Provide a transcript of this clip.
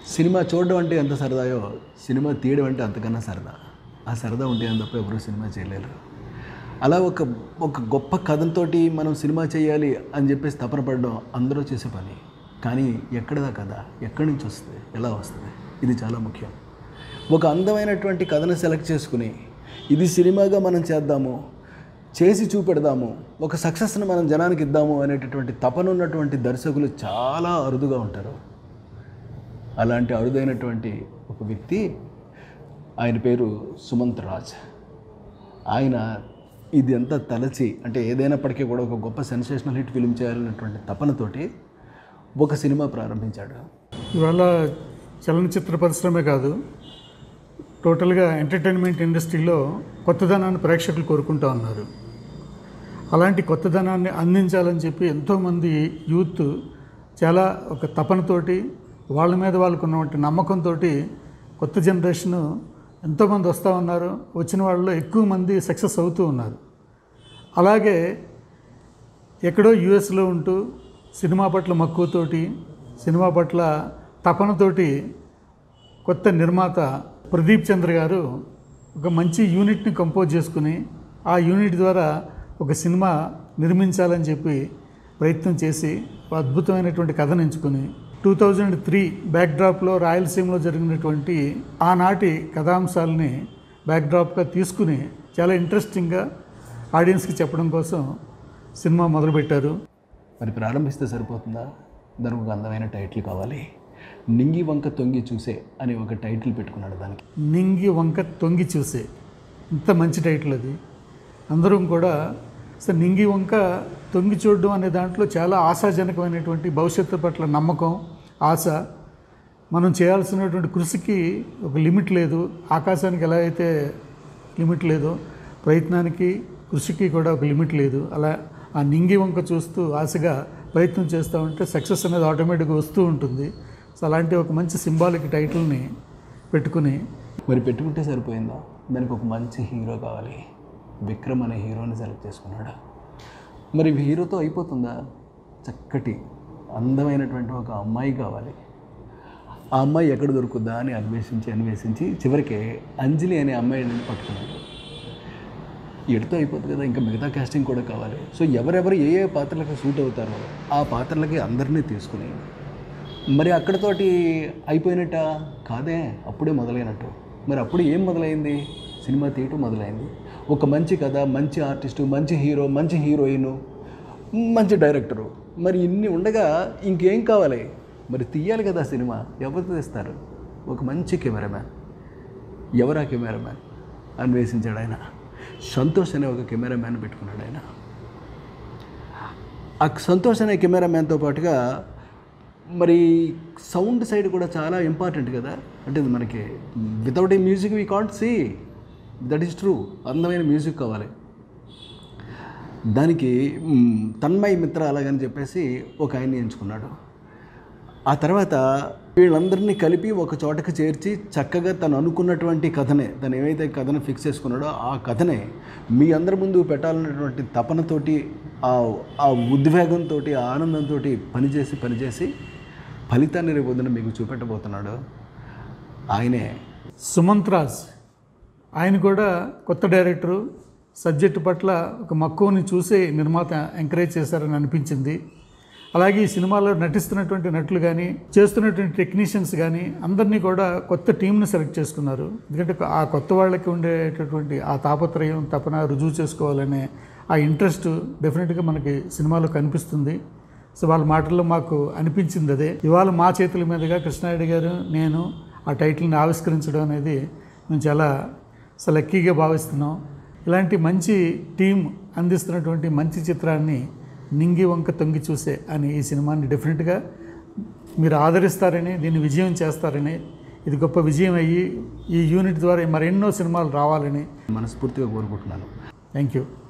cinema చూడడం అంటే ఎంత సరదాయో సినిమా తీయడం అంటే అంతకన్నా సరదా ఆ సరదా ఉంటే అని తప్ప ఎవరు సినిమా చేయలేరు అలా ఒక ఒక గొప్ప కథంతోటి మనం సినిమా చేయాలి అని చెప్పేసి తపన పడడం అందరూ చేసే పని కానీ ఎక్కడదా కథ ఎక్కడి నుంచి వస్తుంది ఎలా వస్తుంది ఇది చాలా ముఖ్యం ఒక అందమైనటువంటి కథను సెలెక్ట్ చేసుకుని ఇది సినిమాగా మనం చేద్దాము చేసి చూపెడదాము ఒక సక్సెస్ని మనం జనానికి ఇద్దాము అనేటటువంటి తపన ఉన్నటువంటి దర్శకులు చాలా అరుదుగా ఉంటారు అలాంటి అరుదైనటువంటి ఒక వ్యక్తి ఆయన పేరు సుమంత్ రాజ్ ఆయన ఇది అంతా తలచి అంటే ఏదైనప్పటికీ కూడా ఒక గొప్ప సెన్సేషనల్ హిట్ ఫిల్మ్ చేయాలన్నటువంటి తపనతోటి ఒక సినిమా ప్రారంభించాడు ఇవాళ చలనచిత్ర పరిశ్రమే కాదు టోటల్గా ఎంటర్టైన్మెంట్ ఇండస్ట్రీలో కొత్తదనాన్ని ప్రేక్షకులు కోరుకుంటూ ఉన్నారు అలాంటి కొత్తదనాన్ని అందించాలని చెప్పి ఎంతోమంది యూత్ చాలా ఒక తపనతోటి వాళ్ళ మీద వాళ్ళకు ఉన్నటువంటి నమ్మకంతో కొత్త జనరేషను ఎంతోమంది వస్తూ ఉన్నారు వచ్చిన వాళ్ళలో ఎక్కువ మంది సక్సెస్ అవుతూ ఉన్నారు అలాగే ఎక్కడో యుఎస్లో ఉంటూ సినిమా పట్ల మక్కువతోటి సినిమా పట్ల తపనతోటి కొత్త నిర్మాత ప్రదీప్ చంద్ర గారు ఒక మంచి యూనిట్ని కంపోజ్ చేసుకుని ఆ యూనిట్ ద్వారా ఒక సినిమా నిర్మించాలని చెప్పి ప్రయత్నం చేసి ఒక అద్భుతమైనటువంటి కథను ఎంచుకుని టూ థౌజండ్ త్రీ బ్యాక్డ్రాప్లో రాయలసీమలో జరిగినటువంటి ఆనాటి కథాంశాలని బ్యాక్డ్రాప్గా తీసుకుని చాలా ఇంట్రెస్టింగ్గా ఆడియన్స్కి చెప్పడం కోసం సినిమా మొదలుపెట్టారు మరి ప్రారంభిస్తే సరిపోతుందా దానికి ఒక అందమైన టైటిల్ కావాలి నింగి వంక తొంగి చూసే అని ఒక టైటిల్ పెట్టుకున్నాడు దానికి నింగి వంక తొంగి చూసే ఇంత మంచి టైటిల్ అది అందరం కూడా అసలు నింగి వంక తొంగి చూడడం అనే దాంట్లో చాలా ఆశాజనకమైనటువంటి భవిష్యత్తు పట్ల నమ్మకం ఆశ మనం చేయాల్సినటువంటి కృషికి ఒక లిమిట్ లేదు ఆకాశానికి ఎలా అయితే లిమిట్ లేదో ప్రయత్నానికి కృషికి కూడా ఒక లిమిట్ లేదు అలా ఆ నింగి వంక చూస్తూ ఆశగా ప్రయత్నం చేస్తూ ఉంటే సక్సెస్ అనేది ఆటోమేటిక్గా వస్తూ ఉంటుంది సో అలాంటి ఒక మంచి సింబాలిక్ టైటిల్ని పెట్టుకుని మరి పెట్టుకుంటే సరిపోయిందా దానికి ఒక మంచి హీరో కావాలి విక్రమ్ అనే హీరోని సెలెక్ట్ చేసుకున్నాడు మరి హీరోతో అయిపోతుందా చక్కటి అందమైనటువంటి ఒక అమ్మాయి కావాలి ఆ అమ్మాయి ఎక్కడ దొరుకుద్దా అని అన్వేషించి అన్వేషించి చివరికి అంజలి అనే అమ్మాయిని పట్టుకున్నాడు ఎడితో అయిపోతుంది కదా ఇంకా మిగతా కాస్టింగ్ కూడా కావాలి సో ఎవరెవరు ఏ ఏ పాత్రలకు సూట్ అవుతారో ఆ పాత్రలకి అందరినీ తీసుకుని మరి అక్కడతోటి అయిపోయినట్ట కాదే అప్పుడే మొదలైనట్టు మరి అప్పుడు ఏం మొదలైంది సినిమా తీయటం మొదలైంది ఒక మంచి కథ మంచి ఆర్టిస్టు మంచి హీరో మంచి హీరోయిన్ మంచి డైరెక్టరు మరి ఇన్ని ఉండగా ఇంకేం కావాలి మరి తీయాలి కదా సినిమా ఎవరు తీస్తారు ఒక మంచి కెమెరామ్యాన్ ఎవరా కెమెరామ్యాన్ అన్వేషించాడు ఆయన సంతోష్ అనే ఒక కెమెరామ్యాన్ పెట్టుకున్నాడు ఆయన ఆ సంతోష్ అనే కెమెరామ్యాన్తో పాటుగా మరి సౌండ్ సైడ్ కూడా చాలా ఇంపార్టెంట్ కదా అంటే ఇది మనకి without a music we can't see that is true అందమైన మ్యూజిక్ కావాలి దానికి మ్, తన్మయ్ మిత్ర అలాగని చెప్పేసి ఒక ఆయన్ని ఎంచుకున్నాడు ఆ తర్వాత వీళ్ళందరినీ కలిపి ఒక చోటకి చేర్చి చక్కగా తను అనుకున్నటువంటి కథనే తను ఏవైతే కథను ఫిక్స్ చేసుకున్నాడో ఆ కథనే మీ అందరి ముందు పెట్టాలన్నటువంటి తపనతోటి ఆ ఆ ఉద్వేగంతో ఆ ఆనందంతో పనిచేసి పనిచేసి ఫలితాన్ని రేపు పొద్దున మీకు చూపెట్టబోతున్నాడు ఆయనే సుమంత్ రాజ్ ఆయన కూడా కొత్త డైరెక్టరు సబ్జెక్టు పట్ల ఒక మక్కువని చూసి నిర్మాత ఎంకరేజ్ చేశారని అనిపించింది అలాగే ఈ సినిమాలో నటిస్తున్నటువంటి నటులు కానీ చేస్తున్నటువంటి టెక్నీషియన్స్ కానీ అందరినీ కూడా కొత్త టీంని సెలెక్ట్ చేసుకున్నారు ఎందుకంటే ఆ కొత్త వాళ్ళకి ఉండేటటువంటి ఆ తాపత్రయం తపన రుజువు చేసుకోవాలనే ఆ ఇంట్రెస్ట్ డెఫినెట్గా మనకి సినిమాలో కనిపిస్తుంది సో వాళ్ళ మాటల్లో మాకు అనిపించింది అదే ఇవాళ మా చేతుల మీదుగా కృష్ణారెడ్డి గారు నేను ఆ టైటిల్ని ఆవిష్కరించడం అనేది మేము చాలా అసలు లక్కీగా భావిస్తున్నాం ఇలాంటి మంచి టీం అందిస్తున్నటువంటి మంచి చిత్రాన్ని నింగి వంక తొంగి చూసే అని ఈ సినిమాని డెఫినెట్గా మీరు ఆదరిస్తారని దీన్ని విజయం చేస్తారని ఇది గొప్ప విజయం అయ్యి ఈ యూనిట్ ద్వారా మరెన్నో సినిమాలు రావాలని మనస్ఫూర్తిగా కోరుకుంటున్నాను థ్యాంక్ యూ